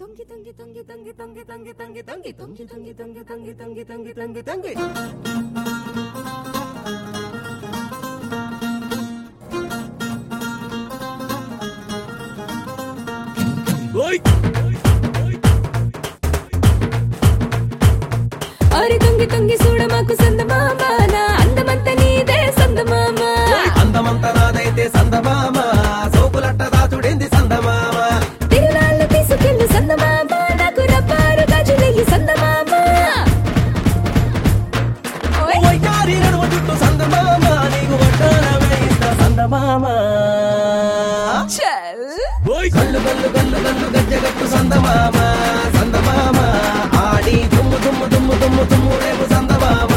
తొంగి తొంగి తొంగి తొంగి తొంగి తొంగి తొంగి తొంగి తొంగి తొంగి తొంగి తొంగి తొంగి తొంగి తొంగి తొంగి అరి తొంగి తొంగి చూడ మాకు సందమామ నా అందమంత నీదే సందమామ అందమంత నాదైతే సందమామ సోకులట్ట దాచుడింది సందమామ తిరునాళ్ళు తీసుకెళ్ళు సందమామ నాకు రబ్బారు గాజులయ్యి సందమామ ఓయ్. వయ్యారి నడుమ చుట్టూ సందమామ నీకు వడ్డాన వేయిస్తా సందమామ చల్ గల్లు గల్లు గల్లు గల్లు గజ్జగట్టు సందమామ సందమామ ఆడి దుమ్ము దుమ్ము దుమ్ము దుమ్ము దుమ్ము రేపు సందమామ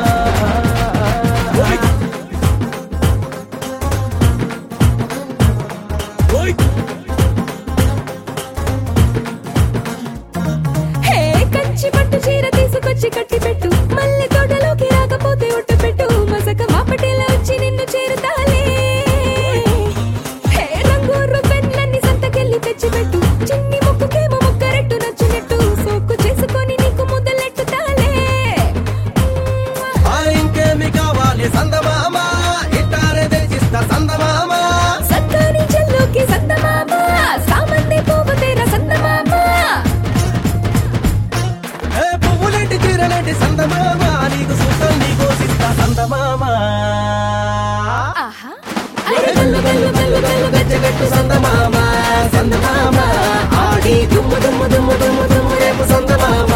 హే కంచి పట్టు చీర తీసుకొచ్చి కట్టి పెట్టు మళ్ళీ తోటలోకి రాకపోతే ఒట్టు పెట్టు మసక మాపటిలా వచ్చి నిన్ను చేరుతాలే హే రంగూరు పెన్లన్నీ సంతకెళ్ళి తెచ్చి పెట్టు చిన్ని ముక్కుకేమో ముక్కరెట్టు నచ్చినట్టు సోకు చేసుకొని నీకు ముద్దలెట్టుతాలే ఆ ఇంకేమి కావాలి సందమామ ఇట్టారే తెచ్చిస్తా సందమామ సత్తాని చెల్లోకి సందమామ సామంతి పువ్వు తేర సందమామ ఏ పువ్వులేటి చీరలేటి సందమామ నీకు సుఖం నీకు సిస్తా సందమామ ఆహా అరే గల్లు గల్లు గల్లు గల్లు గజ్జగట్టు సందమామ సందమామ ఆడి దుమ్ము దుమ్ము దుమ్ము దుమ్ము దుమ్ము రేపు సందమామ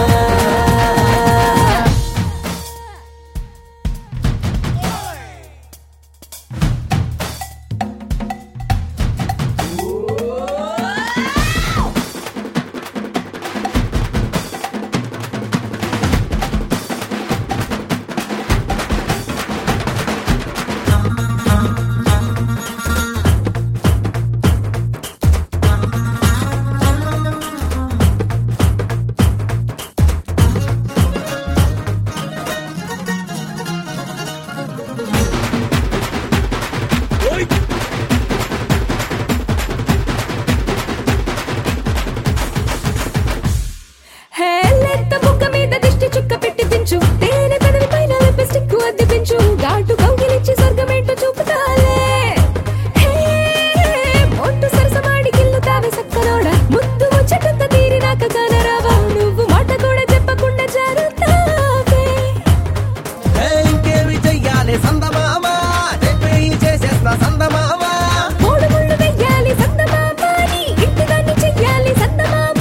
హే లెత్త బుగ్గ మీద దిష్టి చుక్క పెట్టి దించు తేనె పెదవి పైన లిప్స్టిక్ అద్దె పెంచు ఘాటు కౌగిలిచ్చి స్వర్గమేంటో చూపుతాలే హే మొట్టు సరసమాడి గిల్లుతావే సక్కనోడ ముద్దు ముచ్చటంత తీరినాక కానరావా నువ్వు మాట కూడా చెప్పకుండా జారుతావే ఏ ఇంకేమి చెయ్యాలి సందమామ చెప్పేయి చేసేస్తా సందమామ మూడు ముళ్ళు వెయ్యాలి సందమామ నీ ఇంటిదాన్ని చెయ్యాలి సందమామ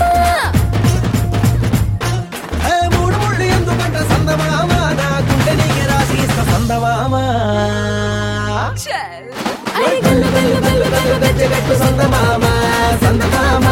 ఏ మూడు ముళ్ళు ఎందుకంట సందమామ నా గుండె నీకు రాసి ఇస్తా సందమామ అరే గల్లు గల్లు గల్లు గల్లు గజ్జగట్టు సందమామ సందమామ